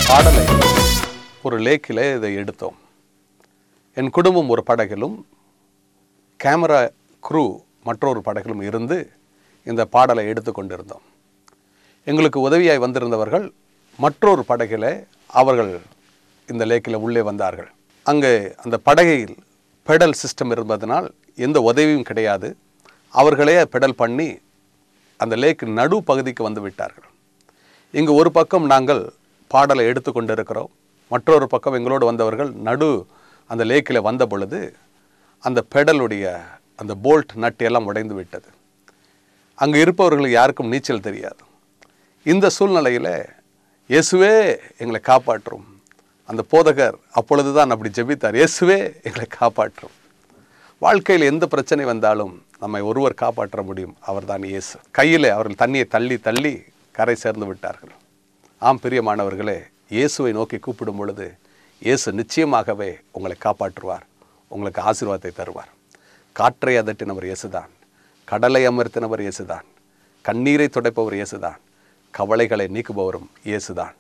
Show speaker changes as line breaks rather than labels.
பாடலை ஒரு லேக்கில் இதை எடுத்தோம் என் குடும்பம் ஒரு படகிலும் கேமரா க்ரூ மற்றொரு படகிலும் இருந்து இந்த பாடலை எடுத்து கொண்டிருந்தோம் எங்களுக்கு உதவியாய் வந்திருந்தவர்கள் மற்றொரு படகில் அவர்கள் இந்த லேக்கில் உள்ளே வந்தார்கள் அங்கே அந்த படகையில் பெடல் சிஸ்டம் இருப்பதனால் எந்த உதவியும் கிடையாது அவர்களே பெடல் பண்ணி அந்த லேக் நடு பகுதிக்கு வந்து விட்டார்கள் இங்கு ஒரு பக்கம் நாங்கள் பாடலை எடுத்து கொண்டிருக்கிறோம் மற்றொரு பக்கம் எங்களோடு வந்தவர்கள் நடு அந்த லேக்கில் வந்த பொழுது அந்த பெடலுடைய அந்த போல்ட் நட்டு எல்லாம் உடைந்து விட்டது அங்கு இருப்பவர்களுக்கு யாருக்கும் நீச்சல் தெரியாது இந்த சூழ்நிலையில் இயேசுவே எங்களை காப்பாற்றும் அந்த போதகர் அப்பொழுது தான் அப்படி ஜெபித்தார் இயேசுவே எங்களை காப்பாற்றும் வாழ்க்கையில் எந்த பிரச்சனை வந்தாலும் நம்மை ஒருவர் காப்பாற்ற முடியும் அவர்தான் இயேசு கையில் அவர்கள் தண்ணியை தள்ளி தள்ளி கரை சேர்ந்து விட்டார்கள் ஆம் பிரியமானவர்களே இயேசுவை நோக்கி கூப்பிடும் பொழுது இயேசு நிச்சயமாகவே உங்களை காப்பாற்றுவார் உங்களுக்கு ஆசீர்வாதத்தை தருவார் காற்றை அதட்டினவர் இயேசுதான் கடலை அமர்த்தினவர் இயேசுதான் கண்ணீரை துடைப்பவர் இயேசுதான் கவலைகளை நீக்குபவரும் இயேசுதான்